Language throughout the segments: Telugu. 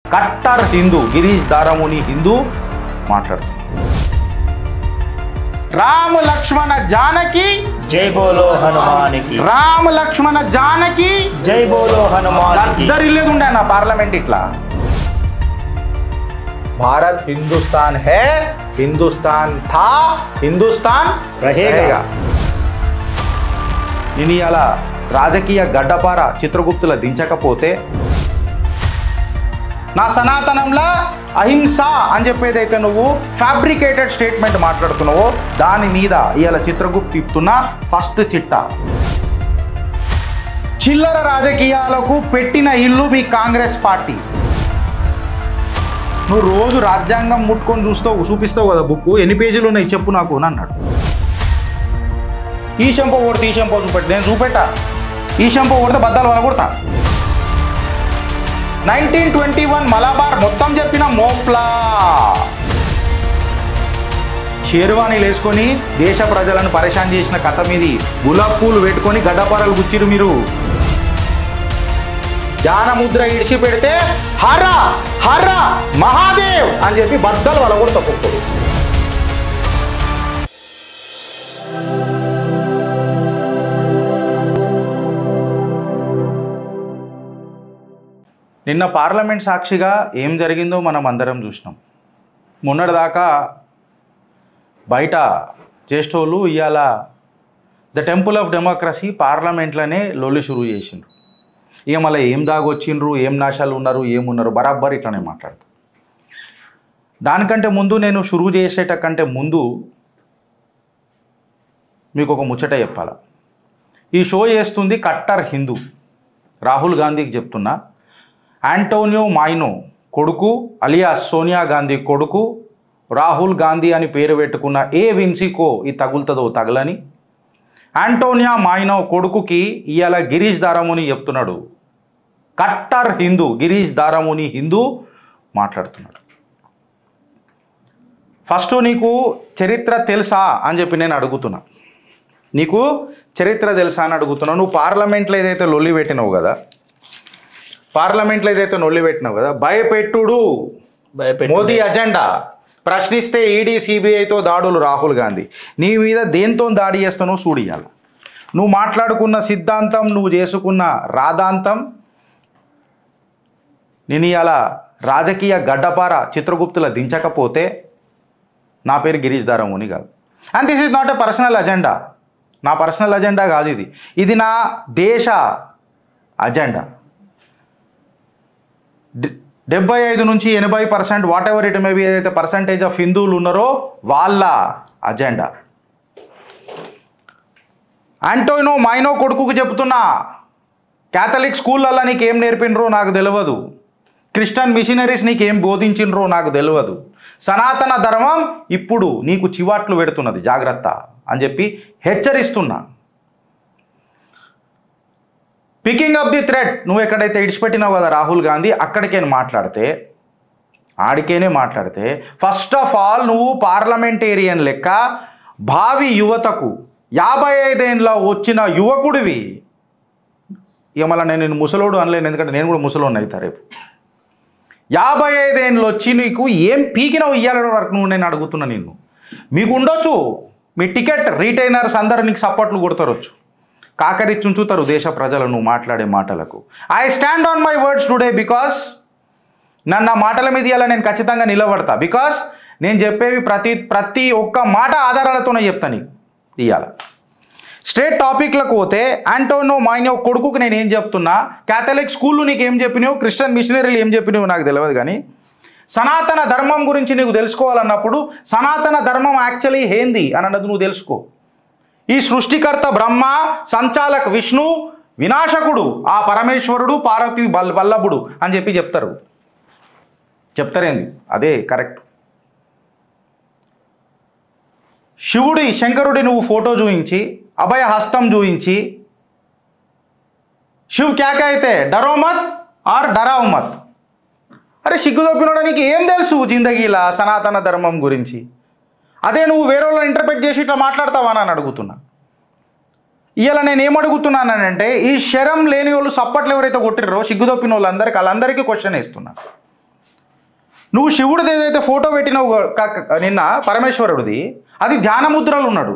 కట్టర్ హిందూ గిరీష్ దారముని హిందూ మాట్లాడుతుంది రామ లక్ష్మణ జానకి జై బోలో హనుమానికి రామ లక్ష్మణ జానకి జై బోలో హనుమానికి దద్దరిల్లేదు ఉండే నా పార్లమెంట్ ఇట్లా భారత్ హిందుస్థాన్ హే హిందుస్థాన్ థా హిందుస్థాన్ రహేగా. నేను ఇలా రాజకీయ గడ్డపార చిత్రగుప్తుల దించకపోతే నా సనాతనంలా అహింస అని చెప్పేదైతే నువ్వు ఫ్యాబ్రికేటెడ్ స్టేట్మెంట్ మాట్లాడుతున్నావో దాని మీద ఇవాళ చిత్రగుప్తు తిప్పుతున్న ఫస్ట్ చిట్టా చిల్లర రాజకీయాలకు పెట్టిన ఇల్లు మీ కాంగ్రెస్ పార్టీ నువ్వు రోజు రాజ్యాంగం ముట్టుకొని చూస్తావు చూపిస్తావు కదా బుక్ ఎన్ని పేజీలు ఉన్నాయి చెప్పు నాకు అని అన్నాడు ఈ షంపో కొడితే ఈ షంపో చూపెట్టు నేను చూపెట్టా ఈ షంపో కొడితే బద్దాలు వల కొడతా నైన్టీన్ ట్వంటీ వన్ మలబార్ మొత్తం చెప్పిన మోప్లా షేర్వాణీలు వేసుకొని దేశ ప్రజలను పరేషాన్ చేసిన కథ మీది గులాబ్ పూలు పెట్టుకొని గడ్డపారలు గుచ్చిరు మీరు ధ్యానముద్ర ఇడిచి పెడితే హర హర మహాదేవ్ అని చెప్పి బద్దలు వలగొడతా ఒక్కొక్కడు నిన్న పార్లమెంట్ సాక్షిగా ఏం జరిగిందో మనం అందరం చూసినాం మొన్నటిదాకా బయట చేసేటోళ్ళు ఇవాళ ద టెంపుల్ ఆఫ్ డెమోక్రసీ పార్లమెంట్లోనే లొల్లి షురూ చేసిండ్రు ఇక మళ్ళీ ఏం దాగొచ్చిండ్రు ఏం నాశాలు ఉన్నారు ఏమున్నారు బరాబర్ ఇట్లనే మాట్లాడతారు దానికంటే ముందు నేను షురూ చేసేట కంటే ముందు మీకు ఒక ముచ్చట చెప్పాల ఈ షో చేస్తుంది కట్టర్ హిందూ రాహుల్ గాంధీకి చెప్తున్నా యాంటోనియో మైనో కొడుకు అలియాస్ సోనియా గాంధీ కొడుకు రాహుల్ గాంధీ అని పేరు పెట్టుకున్న ఏ విన్సికో ఈ తగులుతుందో తగలని యాంటోనియా మాయినో కొడుకుకి ఇవాళ గిరీష్ దారముని చెప్తున్నాడు కట్టర్ హిందూ గిరీష్ దారముని హిందూ మాట్లాడుతున్నాడు ఫస్ట్ నీకు చరిత్ర తెలుసా అని చెప్పి నేను అడుగుతున్నా నీకు చరిత్ర తెలుసా అని అడుగుతున్నా నువ్వు పార్లమెంట్లో ఏదైతే లొల్లి పెట్టినావు కదా పార్లమెంట్లో ఏదైతే లొల్లి పెట్టినావు కదా భయపెట్టుడు భయపెట్టి మోదీ అజెండా ప్రశ్నిస్తే ఈడీ సిబిఐతో దాడులు రాహుల్ గాంధీ నీ మీద దేంతో దాడి చేస్తానో చూడియాల నువ్వు మాట్లాడుకున్న సిద్ధాంతం నువ్వు చేసుకున్న రాధాంతం నేను ఇవాళ రాజకీయ గడ్డపార చిత్రగుప్తుల దించకపోతే నా పేరు గిరీష్ దారముని కాదు and this is not a personal agenda నా పర్సనల్ అజెండా కాదు ఇది ఇది నా దేశ అజెండా డె- డెబ్బై ఐదు నుంచి ఎనభై percent whatever it maybe ఏదైతే పర్సంటేజ్ ఆఫ్ హిందువులు ఉన్నారో వాళ్ళ అజెండా అంటోనో మైనో కొడుకుకు చెప్తున్నా క్యాథలిక్ స్కూళ్ళల్లో నీకేం నేర్పినరో నాకు తెలియదు క్రిస్టియన్ మిషనరీస్ నీకేం బోధించినరో నాకు తెలియదు సనాతన ధర్మం ఇప్పుడు నీకు చివాట్లు పెడుతున్నది జాగ్రత్త అని చెప్పి హెచ్చరిస్తున్నా పికింగ్ అప్ ది థ్రెడ్ నువ్వు ఎక్కడైతే ఇడిచిపెట్టినావు కదా రాహుల్ గాంధీ అక్కడికే మాట్లాడితే ఆడికేనే మాట్లాడితే ఫస్ట్ ఆఫ్ ఆల్ నువ్వు పార్లమెంటేరియన్ లెక్క భావి యువతకు యాభై ఐదేళ్ళ వచ్చిన యువకుడివి ఇక మళ్ళీ నేను నిన్ను ముసలోడు అనలేను ఎందుకంటే నేను కూడా ముసలోడిని అవుతా రేపు యాభై ఐదేళ్ళు వచ్చి నీకు ఏం పీకినావు ఇయ్యాలని వరకు నువ్వు నేను అడుగుతున్నా నిన్ను మీకు ఉండొచ్చు మీ టికెట్ రీటైనర్స్ అందరు నీకు సపోర్ట్లు కొడతారొచ్చు కాకరించి ఉంచుతారు దేశ ప్రజలు నువ్వు మాట్లాడే మాటలకు I stand on my words today because నన్ను ఆ మాటల మీద ఇవాళ నేను ఖచ్చితంగా నిలబడతా బికాస్ నేను చెప్పేవి ప్రతి ప్రతి ఒక్క మాట ఆధారాలతోనే చెప్తా నీకు ఇవాళ స్ట్రేట్ టాపిక్లకు పోతే ఆంటోనో మైనో కొడుకుకు నేను ఏం చెప్తున్నా క్యాథలిక్ స్కూళ్ళు నీకు ఏం చెప్పినావు క్రిస్టియన్ మిషనరీలు ఏం చెప్పినావు నాకు తెలియదు కానీ సనాతన ధర్మం గురించి నీకు తెలుసుకోవాలన్నప్పుడు సనాతన ధర్మం యాక్చువల్లీ ఏంది అని అన్నది నువ్వు తెలుసుకో ఈ సృష్టికర్త బ్రహ్మ సంచాలక్ విష్ణు వినాశకుడు ఆ పరమేశ్వరుడు పార్వతి బల్ వల్లభుడు అని చెప్పి చెప్తారు చెప్తారేంది అదే కరెక్ట్ శివుడి శంకరుడి నువ్వు ఫోటో చూయించి అభయ హస్తం చూయించి శివ్ క్యాక అయితే డరో మత్ ఆర్ డరావ్ మత్ అరే సిగ్గు తప్పినోడా నీకు ఏం తెలుసు జిందగీలా సనాతన ధర్మం గురించి అదే నువ్వు వేరే వాళ్ళని ఇంటర్ప్రెట్ చేసి ఇట్లా మాట్లాడతావా అని అడుగుతున్నా ఇవాళ నేను ఏం అడుగుతున్నానంటే ఈ శరం లేని వాళ్ళు సప్పట్లు ఎవరైతే కొట్టిర్రో సిగ్గుదొప్పిన వాళ్ళందరికీ వాళ్ళందరికీ క్వశ్చన్ ఇస్తున్నా నువ్వు శివుడిది ఏదైతే ఫోటో పెట్టినావు క- క- నిన్న పరమేశ్వరుడిది అది ధ్యాన ముద్రలు ఉన్నాడు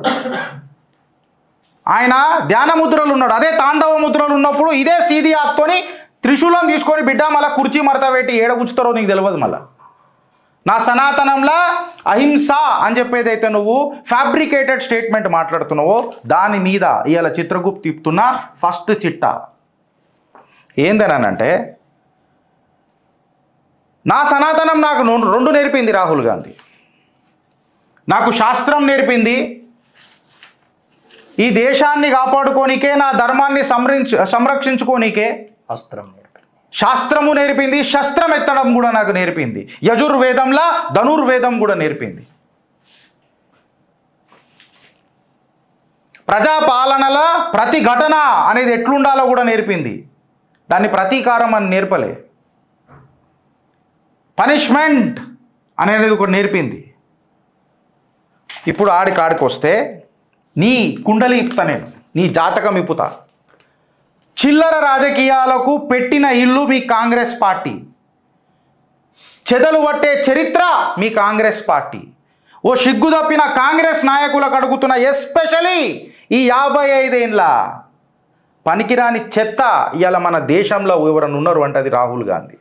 ఆయన ధ్యాన ముద్రలు ఉన్నాడు అదే తాండవ ముద్రలు ఉన్నప్పుడు ఇదే సీది ఆప్తోని త్రిశూలం తీసుకొని బిడ్డ మళ్ళీ కుర్చీ మడత పెట్టి ఏడ కూర్చుతారో నీకు తెలియదు మళ్ళా నా సనాతనంలా అహింస అని చెప్పేదైతే నువ్వు ఫ్యాబ్రికేటెడ్ స్టేట్మెంట్ మాట్లాడుతున్నావో దాని మీద ఇవాళ చిత్రగుప్త తిప్పుతున్న ఫస్ట్ చిట్ట ఏందనంటే నా సనాతనం నాకు ను- రెండు నేర్పింది రాహుల్ గాంధీ నాకు శాస్త్రం నేర్పింది ఈ దేశాన్ని కాపాడుకోనికే నా ధర్మాన్ని సంరక్ష సంరక్షించుకోనికే అస్త్రం నేర్పి శాస్త్రము నేర్పింది శస్త్రం ఎత్తడం కూడా నాకు నేర్పింది యజుర్వేదంలా ధనుర్వేదం కూడా నేర్పింది ప్రజాపాలనల ప్రతి ఘటన అనేది ఎట్లుండాలో కూడా నేర్పింది దాన్ని ప్రతీకారం అని నేర్పలే పనిష్మెంట్ అనేది కూడా నేర్పింది ఇప్పుడు ఆడికి ఆడికి వస్తే నీ కుండలి ఇప్పుతా నేను నీ జాతకం ఇప్పుతా చిల్లర రాజకీయాలకు పెట్టిన ఇల్లు మీ కాంగ్రెస్ పార్టీ చెదలు పట్టే చరిత్ర మీ కాంగ్రెస్ పార్టీ ఓ సిగ్గు తప్పిన కాంగ్రెస్ నాయకులకు అడుగుతున్న ఎస్పెషలీ ఈ యాభై ఐదేండ్ల పనికిరాని చెత్త ఇవాళ మన దేశంలో ఎవరైనా ఉన్నారు అంటే అది రాహుల్ గాంధీ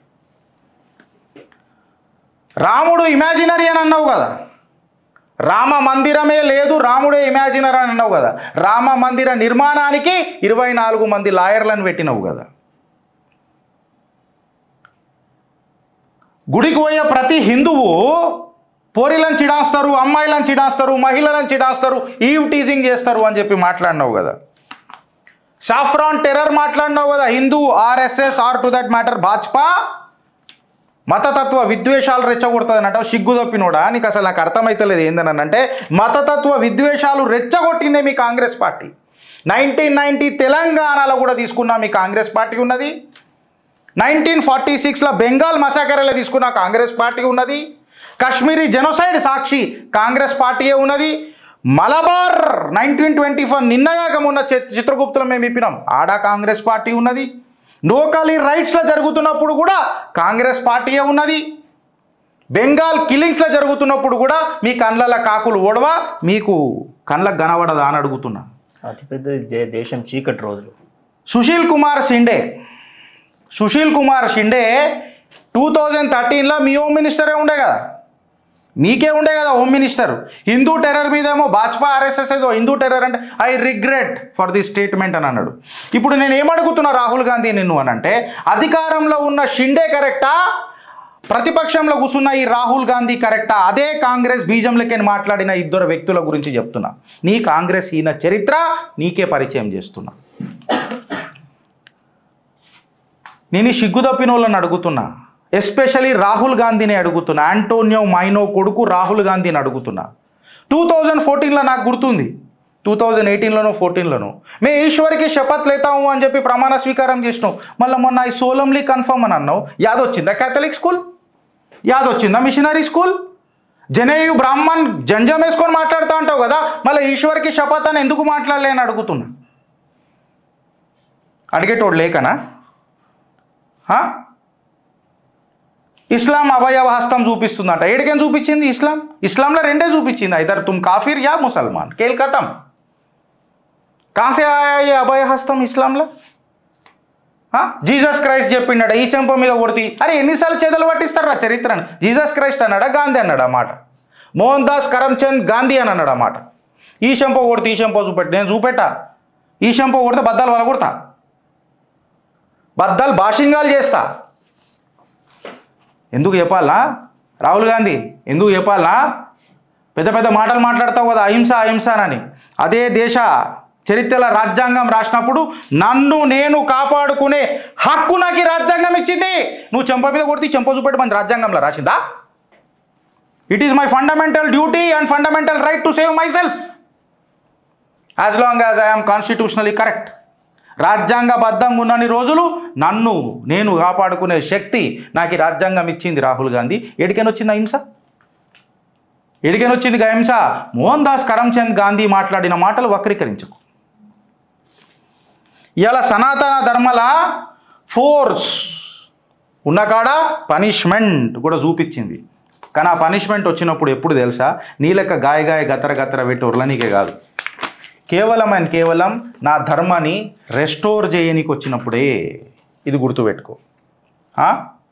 రాముడు ఇమాజినరీ అని అన్నావు కదా రామ మందిరమే లేదు రాముడే ఇమాజినర్ అని అన్నావు కదా రామ మందిర నిర్మాణానికి ఇరవై నాలుగు మంది లాయర్లను పెట్టినవు కదా గుడికి పోయే ప్రతి హిందువు పోరిలను చిడాస్తారు అమ్మాయిలను చిడాస్తారు మహిళలను చిడాస్తారు ఈవ్ టీజింగ్ చేస్తారు అని చెప్పి మాట్లాడినావు కదా సాఫ్రాన్ టెర్రర్ మాట్లాడినావు కదా Hindu RSS are to that matter Bhajapa మతతత్వ విద్వేషాలు రెచ్చగొడుతుంది అంటావు సిగ్గు తప్పినోడా నీకు అసలు నాకు అర్థమైతలేదు ఏందని అంటే మతతత్వ విద్వేషాలు రెచ్చగొట్టిందే మీ కాంగ్రెస్ పార్టీ నైన్టీన్ నైన్టీ తెలంగాణలో కూడా తీసుకున్న మీ కాంగ్రెస్ పార్టీ ఉన్నది నైన్టీన్ ఫార్టీ సిక్స్లో బెంగాల్ మసాకరలో తీసుకున్న కాంగ్రెస్ పార్టీ ఉన్నది కాశ్మీరీ జెనోసైడ్ సాక్షి కాంగ్రెస్ పార్టీయే ఉన్నది మలబార్ నైన్టీన్ ట్వంటీ ఫోర్ నిన్నగాకం ఉన్న చిత్రగుప్తులు మేము ఇప్పినాం ఆడా కాంగ్రెస్ పార్టీ ఉన్నది నోకాలి రైట్స్లో జరుగుతున్నప్పుడు కూడా కాంగ్రెస్ పార్టీయే ఉన్నది బెంగాల్ కిల్లింగ్స్లో జరుగుతున్నప్పుడు కూడా మీ కండ్ల కాకులు ఓడవా మీకు కండ్లకు కనబడదా అని అడుగుతున్నా అతిపెద్ద దే- దేశం చీకటి రోజులు సుశీల్ కుమార్ షిండే సుశీల్ కుమార్ షిండే టూ థౌజండ్ థర్టీన్లో మీ హోమ్ మినిస్టరే ఉండే కదా మీకే ఉండే కదా హోమ్ మినిస్టర్ హిందూ టెర్రర్ మీదేమో భాజపా ఆర్ఎస్ఎస్ ఏదో హిందూ టెర్రర్ అంటే I regret for the statement అని అన్నాడు ఇప్పుడు నేను ఏమడుగుతున్నా రాహుల్ గాంధీ నిన్ను అని అంటే అధికారంలో ఉన్న షిండే కరెక్టా ప్రతిపక్షంలో కూర్చున్న ఈ రాహుల్ గాంధీ కరెక్టా అదే కాంగ్రెస్ బీజంలకే మాట్లాడిన ఇద్దరు వ్యక్తుల గురించి చెప్తున్నా నీ కాంగ్రెస్ ఈయన చరిత్ర నీకే పరిచయం చేస్తున్నా నేను ఈ సిగ్గు తప్పిన వాళ్ళని అడుగుతున్నా ఎస్పెషలీ రాహుల్ గాంధీని అడుగుతున్నా ఆంటోనియో మైనో కొడుకు రాహుల్ గాంధీని అడుగుతున్నా టూ థౌజండ్ ఫోర్టీన్లో నాకు గుర్తుంది టూ థౌజండ్ ఎయిటీన్లోనో ఫోర్టీన్లోనో మే ఈశ్వరికి శపథ్ లేతాము అని చెప్పి ప్రమాణ స్వీకారం చేసినావు మళ్ళీ మొన్న ఈ సోలంలీ కన్ఫర్మ్ అని అన్నావు యాదొచ్చిందా క్యాథలిక్ స్కూల్ యాదొచ్చిందా మిషనరీ స్కూల్ జనేయు బ్రాహ్మణ్ జంజం వేసుకొని మాట్లాడుతూ ఉంటావు కదా మళ్ళీ ఈశ్వరికి శపథ్ అని ఎందుకు మాట్లాడలే అని అడుగుతున్నా అడిగేటోడు లేకనా హా? ఇస్లాం అవయవ హస్తం చూపిస్తుందంట ఏడికేం చూపించింది ఇస్లాం ఇస్లాంలో రెండే చూపించింది ఇద్దరు తుమ్ కాఫీర్ యా ముసల్మాన్ కేల్ కథం కాసే ఆయా ఈ అభయ హస్తం ఇస్లాంలో హా? జీసస్ క్రైస్ట్ చెప్పిండట ఈ చెంప మీద కొడితే అరే ఎన్నిసార్లు చేతులు పట్టిస్తారా చరిత్రను జీసస్ క్రైస్ట్ అన్నాడా గాంధీ అన్నాడు ఆ మాట మోహన్ దాస్ కరమ్చంద్ గాంధీ అని అన్నాడు ఆ మాట ఈ చెంప కొడితే ఈ చెంప చూపెట్టి నేను చూపెట్టా ఈ చెంప కొడితే బద్దాలు వల కొడతా బద్దాలు భాషింగాలు చేస్తా ఎందుకు చెప్పాలనా రాహుల్ గాంధీ ఎందుకు చెప్పాలనా పెద్ద పెద్ద మాటలు మాట్లాడతావు కదా అహింస అహింస అని అదే దేశ చరిత్రల రాజ్యాంగం రాసినప్పుడు నన్ను నేను కాపాడుకునే హక్కు నాకు ఈ రాజ్యాంగం ఇచ్చింది నువ్వు చెంప మీద కొడితే ఈ చెంప చూపెట్టమని రాజ్యాంగంలో రాసిందా it is my fundamental duty and fundamental right to save myself as long as I'm constitutionally correct రాజ్యాంగబద్ధంగా ఉన్నన్ని రోజులు నన్ను నేను కాపాడుకునే శక్తి నాకు ఈ రాజ్యాంగం ఇచ్చింది రాహుల్ గాంధీ ఎడికైనా వచ్చింది అహింస ఎడికైనా వచ్చింది అహింస మోహన్ దాస్ కరమ్చంద్ గాంధీ మాట్లాడిన మాటలు వక్రీకరించకు ఇలా సనాతన ధర్మల ఫోర్స్ ఉన్న కాడ పనిష్మెంట్ కూడా చూపించింది కానీ ఆ పనిష్మెంట్ వచ్చినప్పుడు ఎప్పుడు తెలుసా నీ లెక్క గాయ గాయ గతర గతర పెట్టి ఉర్లనీకే కాదు కేవలం అండ్ కేవలం నా ధర్మాన్ని రెస్టోర్ చేయనీకి వచ్చినప్పుడే ఇది గుర్తుపెట్టుకో ఆ?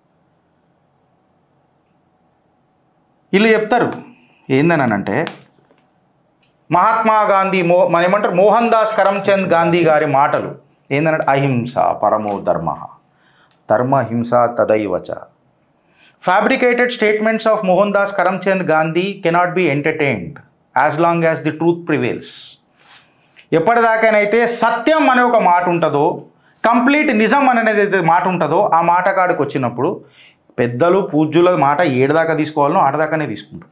వీళ్ళు చెప్తారు ఏందనంటే మహాత్మా గాంధీ మో మన ఏమంటారు మోహన్ దాస్ కరమ్చంద్ గాంధీ గారి మాటలు ఏంటంటే అహింస పరమో ధర్మ ధర్మ హింస తదైవచ fabricated statements of Mohan Das Karamchand Gandhi cannot be entertained as long as the truth prevails ఎప్పటిదాకానైతే సత్యం అనే ఒక మాట ఉంటుందో కంప్లీట్ నిజం అనేది అయితే మాట ఉంటుందో ఆ మాట కాడికి వచ్చినప్పుడు పెద్దలు పూజ్యుల మాట ఏడుదాకా తీసుకోవాలనో ఆడదాకానే తీసుకుంటారు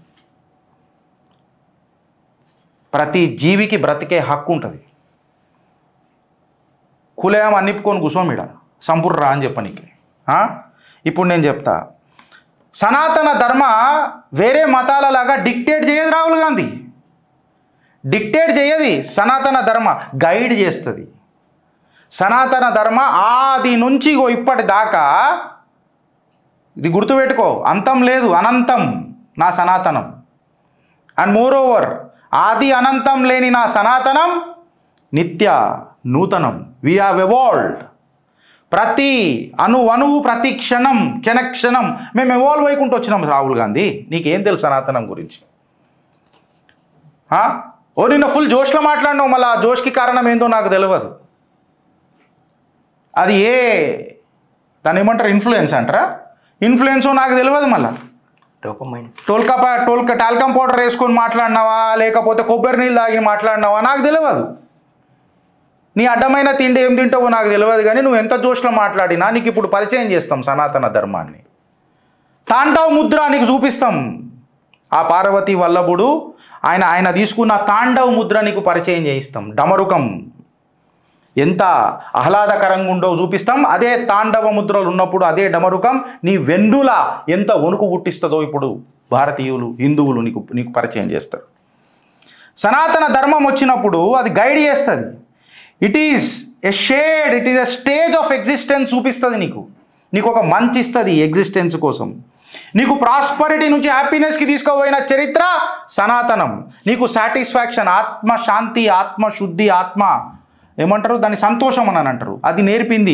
ప్రతి జీవికి బ్రతికే హక్కు ఉంటుంది కులయం అన్నిపుకొని కూసోమిడ సంపూర్ణరా అని చెప్పనీకి ఆ? ఇప్పుడు నేను చెప్తా సనాతన ధర్మ వేరే మతాలలాగా డిక్టేట్ చేయదు రాహుల్ గాంధీ డిక్టేట్ చేయది సనాతన ధర్మ గైడ్ చేస్తుంది సనాతన ధర్మ ఆది నుంచి ఇగో ఇప్పటిదాకా ఇది గుర్తుపెట్టుకో అంతం లేదు అనంతం నా సనాతనం అండ్ మోర్ ఓవర్ ఆది అనంతం లేని నా సనాతనం నిత్య నూతనం వి హావ్ ఎవాల్వ్డ్ ప్రతి అణు అణువు ప్రతి క్షణం క్షణక్షణం మేము ఎవాల్వ్ అయికుంటూ వచ్చినాం రాహుల్ గాంధీ నీకేం తెలుసు సనాతనం గురించి ఆ? ఓ నిన్న ఫుల్ జోష్లో మాట్లాడినావు మళ్ళీ ఆ జోష్కి కారణం ఏందో నాకు తెలియదు అది ఏ దాన్ని ఏమంటారు ఇన్ఫ్లుయెన్స్ అంటారా ఇన్ఫ్లుయెన్సో నాకు తెలియదు మళ్ళీ డోపమైన్ టోల్కా పా- టోల్కా టాల్కమ్ పౌడర్ వేసుకొని మాట్లాడినావా లేకపోతే కొబ్బరి నీళ్ళు తాగి మాట్లాడినావా నాకు తెలియదు నీ అడ్డమైన తిండి ఏం తింటావో నాకు తెలియదు కానీ నువ్వు ఎంత జోష్లో మాట్లాడినా నీకు ఇప్పుడు పరిచయం చేస్తాం సనాతన ధర్మాన్ని తాండవ ముద్ర నీకు చూపిస్తాం ఆ పార్వతి వల్లభుడు ఆయన ఆయన తీసుకున్న తాండవ ముద్ర నీకు పరిచయం చేయిస్తాం డమరుకం ఎంత ఆహ్లాదకరంగా ఉండో చూపిస్తాం అదే తాండవ ముద్రలు ఉన్నప్పుడు అదే డమరుకం నీ వెన్నుల ఎంత వణుకు పుట్టిస్తుందో ఇప్పుడు భారతీయులు హిందువులు నీకు నీకు పరిచయం చేస్తారు సనాతన ధర్మం వచ్చినప్పుడు అది గైడ్ చేస్తుంది it is a shade it is a stage of existence చూపిస్తుంది నీకు నీకు ఒక మంచి ఇస్తుంది ఎగ్జిస్టెన్స్ కోసం నీకు ప్రాస్పరిటీ నుంచి హ్యాపీనెస్కి తీసుకుపోయిన చరిత్ర సనాతనం నీకు సాటిస్ఫాక్షన్ ఆత్మ శాంతి ఆత్మ శుద్ధి ఆత్మ ఏమంటారు దాన్ని సంతోషం అని అంటారు అది నేర్పింది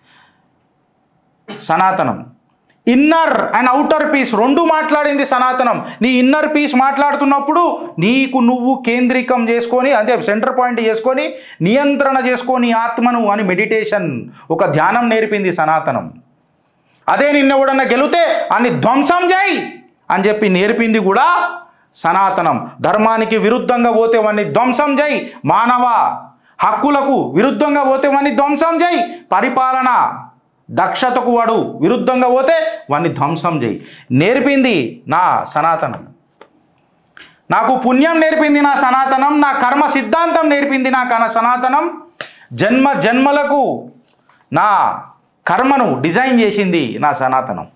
సనాతనం ఇన్నర్ అండ్ అవుటర్ పీస్ రెండు మాట్లాడింది సనాతనం నీ ఇన్నర్ పీస్ మాట్లాడుతున్నప్పుడు నీకు నువ్వు కేంద్రీకం చేసుకొని అదే సెంటర్ పాయింట్ చేసుకొని నియంత్రణ చేసుకొని ఆత్మను అని మెడిటేషన్ ఒక ధ్యానం నేర్పింది సనాతనం అదే నిన్నెవడన్నా గెలితే అన్ని ధ్వంసం చేయి అని చెప్పి నేర్పింది కూడా సనాతనం ధర్మానికి విరుద్ధంగా పోతే వాడిని ధ్వంసం చేయి మానవ హక్కులకు విరుద్ధంగా పోతే వాడిని ధ్వంసం చేయి పరిపాలన దక్షతకు వాడు విరుద్ధంగా పోతే వాడిని ధ్వంసం చేయి నేర్పింది నా సనాతనం నాకు పుణ్యం నేర్పింది నా సనాతనం నా కర్మ సిద్ధాంతం నేర్పింది నా కన సనాతనం జన్మ జన్మలకు నా కర్మను డిజైన్ చేసింది నా సనాతనం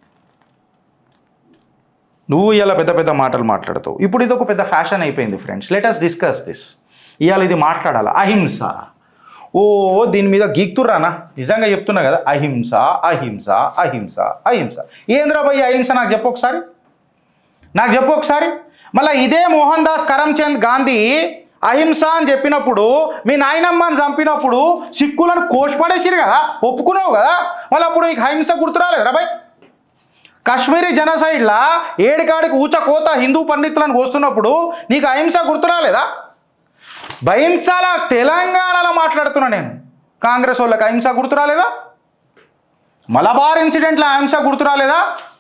నువ్వు ఇలా పెద్ద పెద్ద మాటలు మాట్లాడతావు ఇప్పుడు ఇది ఒక పెద్ద ఫ్యాషన్ అయిపోయింది friends let us discuss this ఇవాళ ఇది మాట్లాడాలి అహింస ఓ దీని మీద గీక్తుర్రానా నిజంగా చెప్తున్నా కదా అహింస అహింస అహింస అహింస ఏంద్రా భయ్య అహింస నాకు చెప్పు ఒకసారి నాకు చెప్పు ఒకసారి మళ్ళీ ఇదే మోహన్ దాస్ కరమ్చంద్ గాంధీ అహింస అని చెప్పినప్పుడు మీ నాయనమ్మని చంపినప్పుడు సిక్కులను కోసిపడేసిరు కదా ఒప్పుకున్నావు కదా మళ్ళీ అప్పుడు నీకు అహింస గుర్తురాలేదు రా భయ్ కాశ్మీరీ జనసైడ్లా ఏడికాడికి ఊచ కోత హిందూ పండితులను కోస్తున్నప్పుడు నీకు అహింస గుర్తురాలేదా భయించాల తెలంగాణలో మాట్లాడుతున్నా నేను కాంగ్రెస్ వాళ్ళకి అహింస గుర్తురాలేదా మలబార్ ఇన్సిడెంట్లో అహింస గుర్తురాలేదా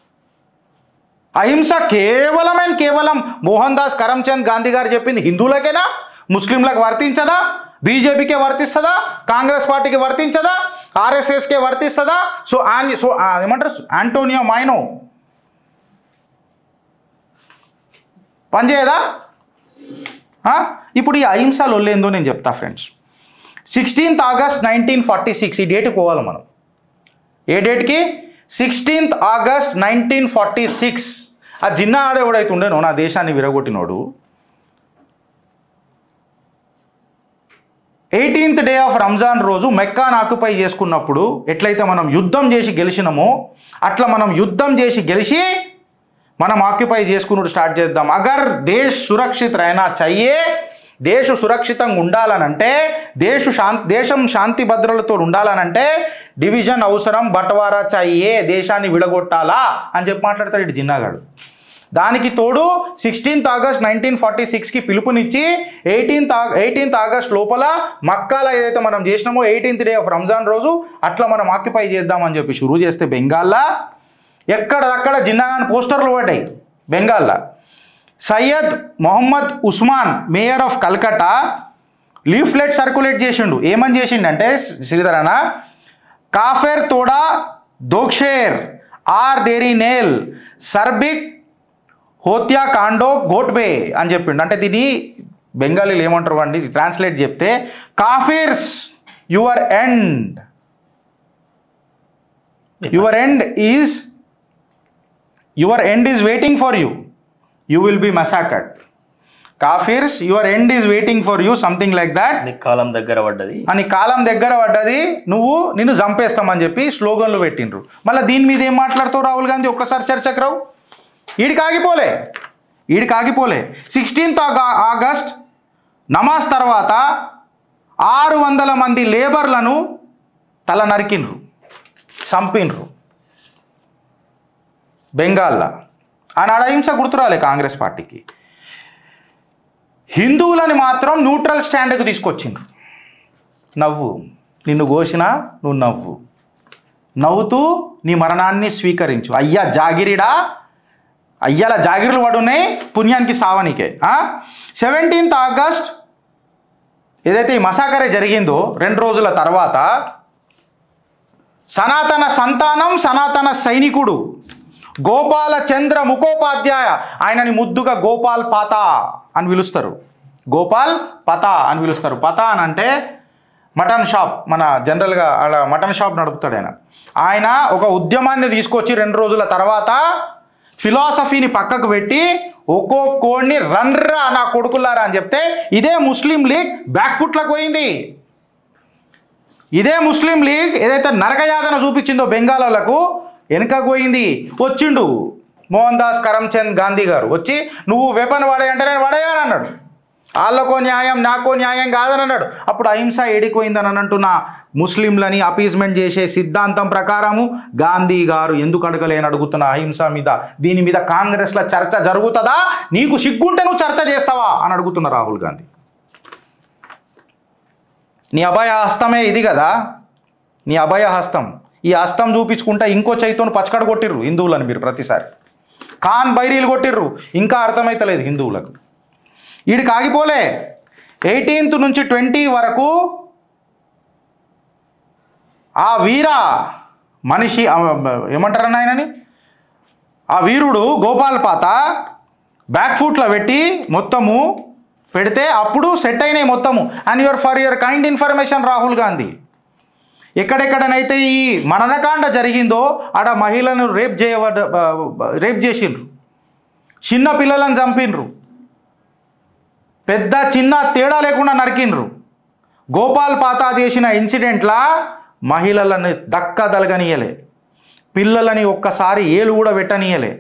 అహింస కేవలం అండ్ కేవలం మోహన్ దాస్ కరమ్చంద్ గాంధీ గారు చెప్పింది హిందువులకేనా ముస్లింలకు వర్తించదా బీజేపీకే వర్తిస్తుందా కాంగ్రెస్ పార్టీకి వర్తించదా ఆర్ఎస్ఎస్కే వర్తిస్తుందా సో ఆన్ సో ఆ, ఏమంటారు ఆంటోనియో మైనో పనిచేయదా ఆ? ఇప్పుడు ఈ అహింస లొల్లేందో నేను చెప్తా friends sixteenth August nineteen forty six ఈ డేట్కి పోవాలి మనం ఏ డేట్కి sixteenth August nineteen forty six ఆ జిన్నా ఆడేవాడైతే ఉండేనో నా దేశాన్ని విరగొట్టినోడు ఎయిటీన్త్ డే ఆఫ్ రంజాన్ రోజు మెక్కాన్ ఆక్యుపై చేసుకున్నప్పుడు ఎట్లయితే మనం యుద్ధం చేసి గెలిచినామో అట్లా మనం యుద్ధం చేసి గెలిచి మనం ఆక్యుపై చేసుకున్నట్టు స్టార్ట్ చేద్దాం అగర్ దేశ్ సురక్షిత్ రైనా చయ్యే దేశ సురక్షితంగా ఉండాలనంటే దేశ శాంతి దేశం శాంతి భద్రతలతో ఉండాలనంటే డివిజన్ అవసరం బట్వారా చయ్యే దేశాన్ని విడగొట్టాలా అని చెప్పి మాట్లాడతాడు ఇటు జిన్నాగాడు దానికి తోడు సిక్స్టీన్త్ ఆగస్ట్ నైన్టీన్ ఫార్టీ సిక్స్కి పిలుపునిచ్చి ఎయిటీన్త్ ఎయిటీన్త్ ఆగస్ట్ లోపల మక్కాలో ఏదైతే మనం చేసినామో ఎయిటీన్త్ డే ఆఫ్ రంజాన్ రోజు అట్లా మనం ఆక్యుపై చేద్దామని చెప్పి షురూ చేస్తే బెంగాల్లా ఎక్కడదక్కడ జిన్నాగాన్ పోస్టర్లు పడ్డాయి బెంగాల్లా Syed Mohammed Usman mayor of Calcutta leaflet circulate చేసిండు ఏమని చేసిండంటే శ్రీధరన కాఫెర్ తోడా దోక్షేర్ ఆర్ దేరి నేల్ సర్బిక్ హోత్యా కాండో గోట్బే అని చెప్పిండు అంటే దీన్ని బెంగాలీలు ఏమంటారు అండి ట్రాన్స్లేట్ చెప్తే kafirs your end your end is your end is waiting for you you will be massacred kafirs your end is waiting for you something like that నీ కాలం దగ్గర పడ్డది అని కాలం దగ్గర పడ్డది నువ్వు నిన్ను చంపేస్తామని చెప్పి స్లోగన్లు పెట్టిండ్రు మళ్ళీ దీని మీద ఏం మాట్లాడుతావు రాహుల్ గాంధీ ఒక్కసారి చర్చకు రావు ఈడికి ఆగిపోలే ఈడికి ఆగిపోలే సిక్స్టీన్త్ ఆగస్ట్ నమాజ్ తర్వాత ఆరు వందల మంది లేబర్లను తల నరికిండ్రు చంపిన్రు బెంగాల్లా ఆనాడు అహింస గుర్తురాలే కాంగ్రెస్ పార్టీకి హిందువులని మాత్రం న్యూట్రల్ స్టాండ్కి తీసుకొచ్చిండ్రు నవ్వు నిన్ను కోసినా నువ్వు నవ్వు నవ్వుతూ నీ మరణాన్ని స్వీకరించు అయ్యా జాగిరిడా అయ్యాల జాగిరులు పడున్నాయి పుణ్యానికి సావనికే సెవెంటీన్త్ ఆగస్ట్ ఏదైతే ఈ మసాకరే జరిగిందో రెండు రోజుల తర్వాత సనాతన సంతానం సనాతన సైనికుడు గోపాల చంద్ర ముఖోపాధ్యాయ ఆయనని ముద్దుగా గోపాల్ పాత అని పిలుస్తారు గోపాల్ పత అని పిలుస్తారు పత అని అంటే మటన్ షాప్ మన జనరల్గా అలా మటన్ షాప్ నడుపుతాడు ఆయన ఆయన ఒక ఉద్యమాన్ని తీసుకొచ్చి రెండు రోజుల తర్వాత ఫిలాసఫీని పక్కకు పెట్టి ఒక్కో కోడిని రన్రా నా కొడుకులారా అని చెప్తే ఇదే ముస్లిం లీగ్ బ్యాక్ ఫుట్లకు పోయింది ఇదే ముస్లిం లీగ్ ఏదైతే నరకయాతన చూపించిందో బెంగాలీలకు వెనుకకు పోయింది వచ్చిండు మోహన్ దాస్ కరమ్చంద్ గాంధీ గారు వచ్చి నువ్వు వెపన్ వాడేయంటే నేను వాడేయని అన్నాడు వాళ్ళకో న్యాయం నాకో న్యాయం కాదని అన్నాడు అప్పుడు అహింస ఏడిపోయిందని అని అంటున్న ముస్లింలని అపీజ్మెంట్ చేసే సిద్ధాంతం ప్రకారము గాంధీ గారు ఎందుకు అడగలేని అడుగుతున్న అహింస మీద దీని మీద కాంగ్రెస్లో చర్చ జరుగుతుందా నీకు సిగ్గుంటే నువ్వు చర్చ చేస్తావా అని అడుగుతున్న రాహుల్ గాంధీ నీ అభయ హస్తమే ఇది కదా నీ అభయ హస్తం ఈ హస్తం చూపించుకుంటా ఇంకో చైతోని పచ్చకడ కొట్టిర్రు హిందువులను మీరు ప్రతిసారి ఖాన్ బైరీలు కొట్టిర్రు ఇంకా అర్థమైతలేదు హిందువులకు వీడికి ఆగిపోలే ఎయిటీన్త్ నుంచి ట్వంటీ వరకు ఆ వీర మనిషి ఆ, ఏమంటారన్న ఆయనని ఆ వీరుడు గోపాల్ పాత బ్యాక్ ఫుట్లో పెట్టి మొత్తము పెడితే అప్పుడు సెట్ అయినాయి మొత్తము and your for your kind information Rahul Gandhi ఎక్కడెక్కడనైతే ఈ మననకాండ జరిగిందో ఆడ మహిళను రేప్ చేయబడ్డ రేప్ చేసిండ్రు చిన్న పిల్లలను చంపిండ్రు పెద్ద చిన్న తేడా లేకుండా నరికిండ్రు గోపాల్ పాతా చేసిన ఇన్సిడెంట్లా మహిళలను దక్కదలగనీయలే పిల్లలని ఒక్కసారి ఏలు కూడా పెట్టనీయలే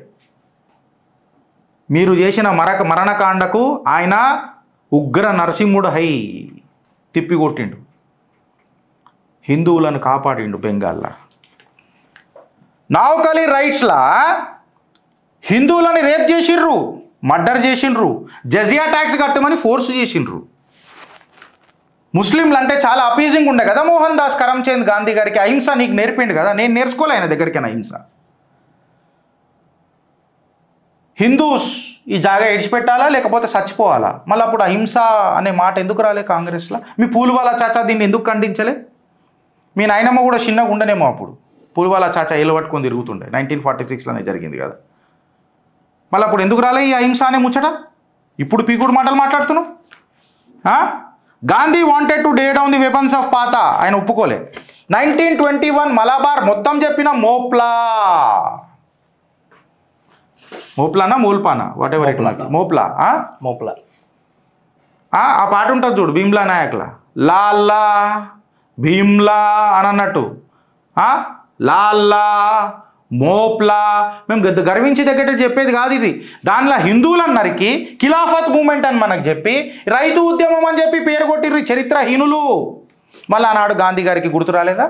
మీరు చేసిన మరక మరణకాండకు ఆయన ఉగ్ర నరసింహుడు హై తిప్పికొట్టిండు హిందువులను కాపాడిండు బెంగాల్లా నావకలి రైట్స్లా హిందువులని రేప్ చేసిండ్రు మర్డర్ చేసిండ్రు జజియా ట్యాక్స్ కట్టమని ఫోర్స్ చేసిండ్రు ముస్లింలు అంటే చాలా అపీజింగ్ ఉండే కదా మోహన్ దాస్ కరమ్చంద్ గాంధీ గారికి అహింస నీకు నేర్పిండు కదా నేను నేర్చుకోలే ఆయన దగ్గరికి అహింస హిందూస్ ఈ జాగా ఇడిచిపెట్టాలా లేకపోతే చచ్చిపోవాలా మళ్ళీ అప్పుడు అహింస అనే మాట ఎందుకు రాలే కాంగ్రెస్లో మీ పూలువాల చాచా దీన్ని ఎందుకు ఖండించలే మీ నాయనమ్మ కూడా చిన్నగా ఉండనేమో అప్పుడు పూలువాల చాచా ఏలు పట్టుకొని తిరుగుతుండే నైన్టీన్ ఫార్టీ సిక్స్లోనే జరిగింది కదా మళ్ళీ అప్పుడు ఎందుకు రాలే ఈ అహింస అనే ముచ్చట ఇప్పుడు పీకుడు మాటలు మాట్లాడుతున్నావు ఆ? Gandhi wanted to lay down the weapons of పాత ఆయన ఒప్పుకోలే నైన్టీన్ ట్వంటీ వన్ మలబార్ మొత్తం చెప్పిన మోప్లా మోప్లానా మోల్పానా whatever it Moplah. Moplah ఆ? మోపుల ఆ ఆ పాట ఉంటుంది చూడు భీమ్లా నాయక్లా లాల్లా భీమ్లా అని అన్నట్టు ఆ? లాల్లా మోప్లా మేము గద్ద గర్వించి దగ్గర చెప్పేది కాదు ఇది దానిలో హిందువులను నరికి ఖిలాఫత్ మూమెంట్ అని మనకు చెప్పి రైతు ఉద్యమం అని చెప్పి పేరు కొట్టిర్రు ఈ చరిత్రహీనులు మళ్ళీ ఆనాడు గాంధీ గారికి గుర్తు రాలేదా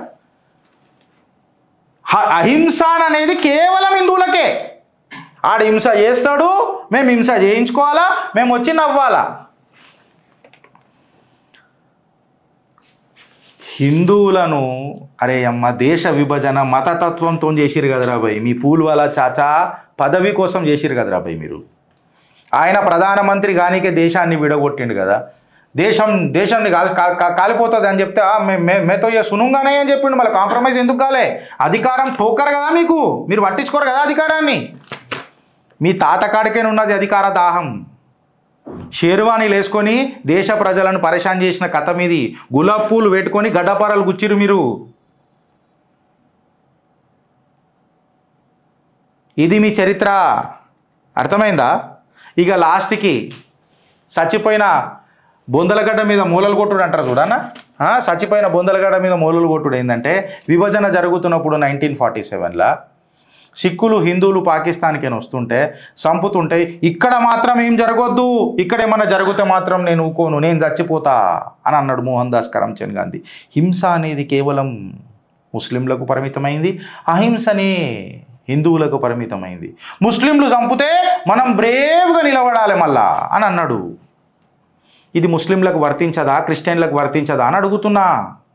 హ- అహింస అనేది కేవలం హిందువులకే ఆడు హింస చేస్తాడు మేము హింస చేయించుకోవాలా మేము వచ్చి నవ్వాలా హిందువులను అరే అమ్మ దేశ విభజన మతతత్వంతో చేసిరు కదరా భయ్ మీ పూలు వాళ్ళ చాచా పదవి కోసం చేసిరు కదరా భయ్ మీరు ఆయన ప్రధానమంత్రి కానికే దేశాన్ని విడగొట్టిండు కదా దేశం దేశాన్ని కాలి కా- కా- కాలిపోతుంది అని చెప్తే "ఆ, మే మే- మేతో ఏ సునుంగానే అని చెప్పిండు మళ్ళీ కాంప్రమైజ్ ఎందుకు కాలే అధికారం టోకర్ కదా మీకు మీరు పట్టించుకోరు కదా అధికారాన్ని మీ తాత కాడికే ఉన్నది అధికార దాహం షేర్వాణీలు వేసుకొని దేశ ప్రజలను పరేషాన్ చేసిన కథ మీది గులాబ్ పూలు పెట్టుకొని గడ్డపారలు గుచ్చిరు మీరు ఇది మీ చరిత్ర అర్థమైందా ఇక లాస్ట్కి చచ్చిపోయిన బొందలగడ్డ మీద మూలలు కొట్టుడు అంటారు చూడన్నా ఆ, చచ్చిపోయిన బొందలగడ్డ మీద మూలలు కొట్టుడు ఏంటంటే విభజన జరుగుతున్నప్పుడు నైన్టీన్ ఫార్టీ సెవెన్లో సిక్కులు హిందువులు పాకిస్తాన్కి వస్తుంటే చంపుతుంటే ఇక్కడ మాత్రం ఏం జరగొద్దు ఇక్కడ ఏమన్నా జరిగితే మాత్రం నేను ఊకోను నేను చచ్చిపోతా అని అన్నాడు మోహన్ దాస్ కరమ్చంద్ గాంధీ హింస అనేది కేవలం ముస్లింలకు పరిమితమైంది అహింసనే హిందువులకు పరిమితమైంది ముస్లింలు చంపితే మనం బ్రేవ్గా నిలబడాలి మళ్ళా అని అన్నాడు ఇది ముస్లింలకు వర్తించదా క్రిస్టియన్లకు వర్తించదా అని అడుగుతున్నా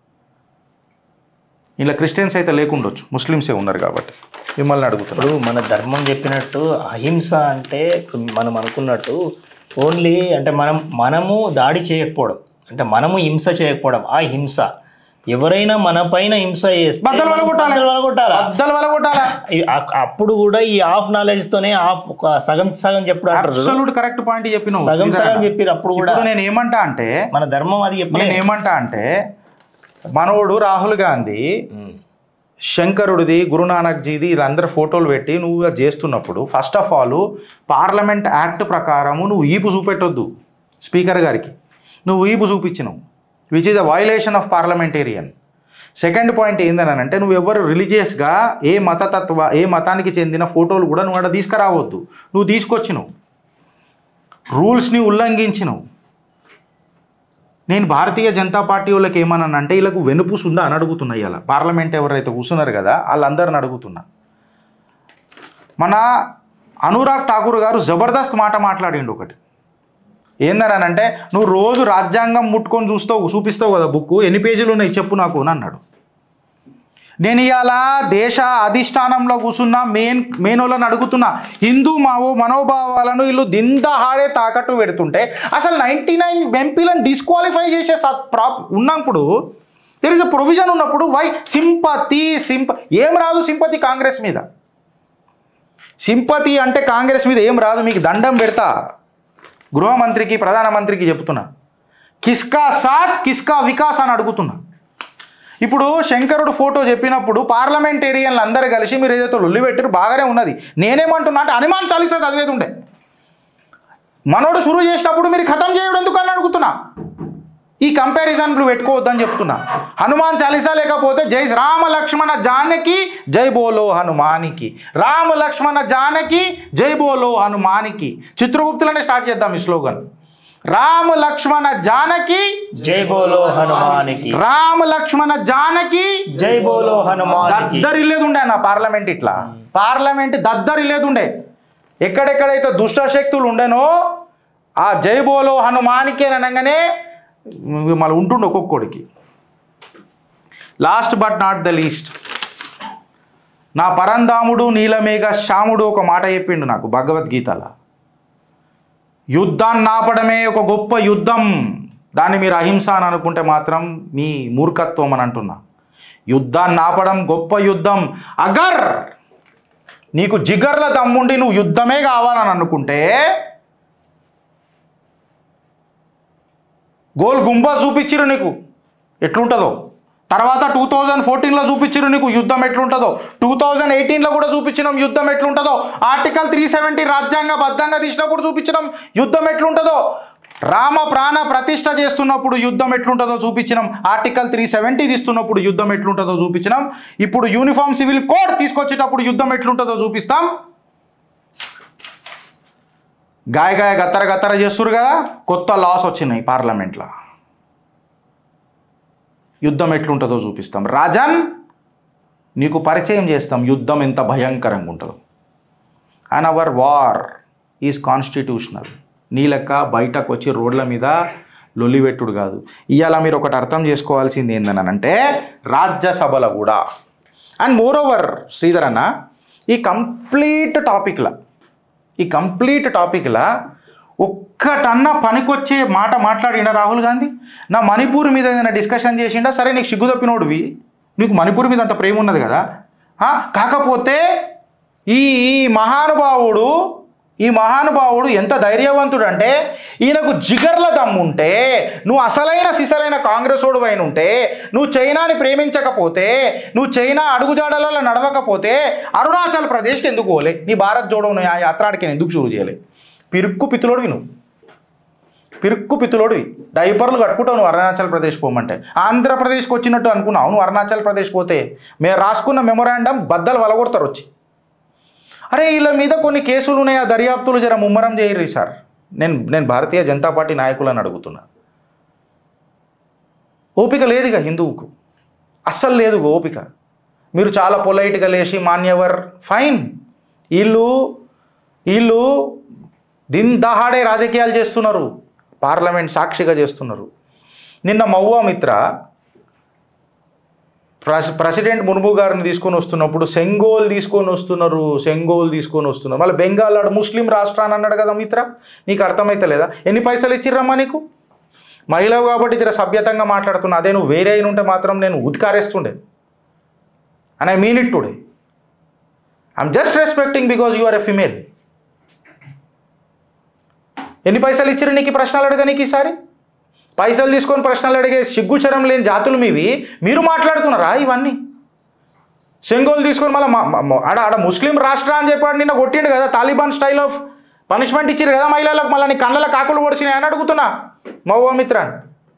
ఇలా క్రిస్టియన్స్ అయితే లేకుండొచ్చు ముస్లిమ్సే ఉన్నారు కాబట్టి మిమ్మల్ని అడుగుతున్నా ఇప్పుడు మన ధర్మం చెప్పినట్టు అహింస అంటే ఇప్పుడు మనం అనుకున్నట్టు ఓన్లీ అంటే మనం మనము దాడి చేయకపోవడం అంటే మనము హింస చేయకపోవడం ఆ హింస ఎవరైనా మన పైన హింస చేస్తే బద్దలు వలగొట్టాలి. బద్దలు వలగొట్టాలా? అద్దలు వలగొట్టాలా ఈ- అ- అప్పుడు కూడా ఈ హాఫ్ నాలెడ్జ్ తోనే హాఫ్ ఒక సగం సగం చెప్పుడు అంటారు చూడు. అబ్సల్యూట్ కరెక్ట్ పాయింట్ చెప్పిన సగం సగం చెప్పిరు అప్పుడు కూడా ఇప్పుడు నేను ఏమంటా అంటే మన ధర్మం అది చెప్పలే నేను ఏమంటా అంటే మనోడు రాహుల్ గాంధీ ఉమ్. శంకరుడిది గురునానక్జీది వీళ్ళందరూ ఫోటోలు పెట్టి నువ్వు అది చేస్తున్నప్పుడు first of all parliament act ప్రకారము నువ్వు ఈపు చూపెట్టొద్దు స్పీకర్ గారికి నువ్వు ఈపు చూపించినావు which is a violation of parliamentarian second point ఏందని అంటే నువ్వు ఎవరు రిలీజియస్గా ఏ మతతత్వ ఏ మతానికి చెందిన ఫోటోలు కూడా నువ్వు అక్కడ తీసుకురావద్దు నువ్వు తీసుకొచ్చినావు రూల్స్ని ఉల్లంఘించినావు నేను భారతీయ జనతా పార్టీ వాళ్ళకి ఏమన్నానంటే వీళ్ళకు వెనుపూసు ఉందా అని అడుగుతున్నా ఇలా పార్లమెంట్ ఎవరైతే కూర్చున్నారు కదా వాళ్ళందరిని అడుగుతున్నా మన అనురాగ్ ఠాకూర్ గారు జబర్దస్త్ మాట మాట్లాడిండు ఒకటి ఏందని అంటే నువ్వు రోజు రాజ్యాంగం ముట్టుకొని చూస్తావు చూపిస్తావు కదా బుక్ ఎన్ని పేజీలు ఉన్నాయి చెప్పు నాకు అని అన్నాడు నేను ఇవాళ దేశ అధిష్టానంలో కూర్చున్న మెయిన్ మెయిన్ వాళ్ళని అడుగుతున్నా హిందూ మావో మనోభావాలను వీళ్ళు దిందహాడే తాకట్టు పెడుతుంటే అసలు నైంటీ నైన్ ఎంపీలను డిస్క్వాలిఫై చేసే సత్ ప్రాప్ ఉన్నప్పుడు దెర్ ఇస్ అ ప్రొవిజన్ ఉన్నప్పుడు వై సింపతి సింప ఏం రాదు సింపతి కాంగ్రెస్ మీద సింపతి అంటే కాంగ్రెస్ మీద ఏం రాదు మీకు దండం పెడతా గృహమంత్రికి ప్రధానమంత్రికి చెప్తున్నా కిస్కా సాత్ కిస్కా వికాస్ అని అడుగుతున్నా ఇప్పుడు శంకరుడు ఫోటో చెప్పినప్పుడు పార్లమెంటేరియన్లు అందరూ కలిసి మీరు ఏదైతే లొల్లి పెట్టారు బాగానే ఉన్నది నేనేమంటున్నా అంటే హనుమాన్ చాలీసా చదివేది ఉండే మనోడు షురూ చేసినప్పుడు మీరు ఖతం చేయడం ఎందుకు అని అడుగుతున్నా ఈ కంపారిజన్లు పెట్టుకోవద్దని చెప్తున్నా హనుమాన్ చాలీసా లేకపోతే జై రామ లక్ష్మణ జానకి జై బోలో హనుమానికి రామ లక్ష్మణ జానకి జై బోలో హనుమానికి చిత్రగుప్తులనే స్టార్ట్ చేద్దాం ఈ స్లోగన్ రామ లక్ష్మణ జానకి జై బోలో హనుమానికి రామ లక్ష్మణ జానకి జై బోలో హనుమానికి దద్దరిల్లేది ఉండే అన్న పార్లమెంట్ ఇట్లా పార్లమెంట్ దద్దరిల్లేది ఉండే ఎక్కడెక్కడైతే దుష్ట శక్తులు ఉండేనో ఆ జై బోలో హనుమానికి అని అనగానే మళ్ళీ ఉంటుండే ఒక్కొక్కడికి last but not the least నా పరంధాముడు నీలమేఘ శ్యాముడు ఒక మాట చెప్పిండు నాకు భగవద్గీతలో యుద్ధాన్ని ఆపడమే ఒక గొప్ప యుద్ధం దాన్ని మీరు అహింస అని అనుకుంటే మాత్రం మీ మూర్ఖత్వం అని అంటున్నా యుద్ధాన్ని ఆపడం గొప్ప యుద్ధం అగర్ నీకు జిగర్ల దమ్ముండి నువ్వు యుద్ధమే కావాలని అనుకుంటే గోల్ గుంబా చూపించిరు నీకు ఎట్లుంటుందో తర్వాత టూ థౌజండ్ ఫోర్టీన్లో చూపించిరు నీకు యుద్ధం ఎట్లుంటుందో టూ థౌజండ్ ఎయిటీన్లో కూడా చూపించినాం యుద్ధం ఎట్లుంటుందో ఆర్టికల్ త్రీ సెవెంటీ రాజ్యాంగబద్ధంగా తీసినప్పుడు చూపించినాం యుద్ధం ఎట్లుంటుందో రామ ప్రాణ ప్రతిష్ట చేస్తున్నప్పుడు యుద్ధం ఎట్లుంటుందో చూపించినాం ఆర్టికల్ త్రీ సెవెంటీ తీస్తున్నప్పుడు యుద్ధం ఎట్లుంటుందో చూపించినాం ఇప్పుడు యూనిఫామ్ సివిల్ కోడ్ తీసుకొచ్చేటప్పుడు యుద్ధం ఎట్లుంటుందో చూపిస్తాం గాయ గాయ గత్తర గత్తర చేస్తున్నారు కదా కొత్త లాస్ వచ్చినాయి పార్లమెంట్లో యుద్ధం ఎట్లుంటుందో చూపిస్తాం రాజన్ నీకు పరిచయం చేస్తాం యుద్ధం ఎంత భయంకరంగా ఉంటుందో and our war is constitutional నీ లెక్క బయటకు వచ్చి రోడ్ల మీద లొల్లిపెట్టుడు కాదు ఇవాళ మీరు ఒకటి అర్థం చేసుకోవాల్సింది ఏందనంటే రాజ్యసభలో కూడా అండ్ మోర్ ఓవర్ శ్రీధర్ అన్న ఈ కంప్లీట్ టాపిక్లా ఈ కంప్లీట్ టాపిక్లా ఒక్కటన్నా పనికొచ్చే మాట మాట్లాడిండా రాహుల్ గాంధీ నా మణిపూర్ మీద ఏదైనా డిస్కషన్ చేసిండా సరే నీకు సిగ్గు తప్పినోడివి నీకు మణిపూర్ మీద అంత ప్రేమ ఉన్నది కదా ఆ, కాకపోతే ఈ ఈ మహానుభావుడు ఈ మహానుభావుడు ఎంత ధైర్యవంతుడు అంటే ఈయనకు జిగర్ల దమ్ముంటే నువ్వు అసలైన సిసలైన కాంగ్రెస్ ఓడు అయిన ఉంటే నువ్వు చైనాని ప్రేమించకపోతే నువ్వు చైనా అడుగుజాడలలో నడవకపోతే అరుణాచల్ ప్రదేశ్కి ఎందుకు పోలే నీ భారత్ జోడో ఆ యాత్రాడికి ఎందుకు షురు చేయలే పిరుక్కు పిత్తులోడివి నువ్వు పిరుక్కు పిత్తులోడివి డైపర్లు కట్టుకుంటావు నువ్వు అరుణాచల్ ప్రదేశ్ పోమంటే ఆంధ్రప్రదేశ్కి వచ్చినట్టు అనుకున్నావు నువ్వు అరుణాచల్ ప్రదేశ్ పోతే మేము రాసుకున్న మెమొరాండం బద్దలు వలగొడతారు వచ్చి అరే వీళ్ళ మీద కొన్ని కేసులు ఉన్నాయి ఆ దర్యాప్తులు జర ముమ్మరం చేయర్రి సార్ నేను నేను భారతీయ జనతా పార్టీ నాయకులను అడుగుతున్నా ఓపిక లేదుగా హిందువుకు అస్సలు లేదు ఓపిక మీరు చాలా పొలైట్గా లేచి మాన్యవర్ ఫైన్ వీళ్ళు వీళ్ళు దిన్ దహాడే రాజకీయాలు చేస్తున్నారు పార్లమెంట్ సాక్షిగా చేస్తున్నారు నిన్న మౌవా మిత్ర ప్రెస్ ప్రెసిడెంట్ ముర్ము గారిని తీసుకొని వస్తున్నప్పుడు సెంగోల్ తీసుకొని వస్తున్నారు సెంగోల్ తీసుకొని వస్తున్నారు మళ్ళీ బెంగాల్ ఆడు ముస్లిం రాష్ట్రాన్ని అన్నాడు కదా మిత్ర నీకు అర్థమైతే లేదా ఎన్ని పైసలు ఇచ్చిర్రమ్మా నీకు మహిళవు కాబట్టి జర సభ్యతంగా మాట్లాడుతున్నా అదే నువ్వు వేరే అయిన ఉంటే మాత్రం నేను ఉద్కారేస్తుండే and I mean it today I'm just respecting because you are a female ఎన్ని పైసలు ఇచ్చారు నీకు ఈ ప్రశ్నలు అడగా నీకు ఈసారి పైసలు తీసుకొని ప్రశ్నలు అడిగే సిగ్గుచరం లేని జాతులు మీవి మీరు మాట్లాడుతున్నారా ఇవన్నీ సెంగోల్ తీసుకొని మళ్ళీ ఆడ ఆడ ముస్లిం రాష్ట్ర అని చెప్పాడు నిన్న కొట్టిండు కదా తాలిబాన్ స్టైల్ ఆఫ్ పనిష్మెంట్ ఇచ్చారు కదా మహిళలకు మళ్ళీ నీ కళ్ళ కాకులు పొడిచినాయి అని అడుగుతున్నా Mahua Moitra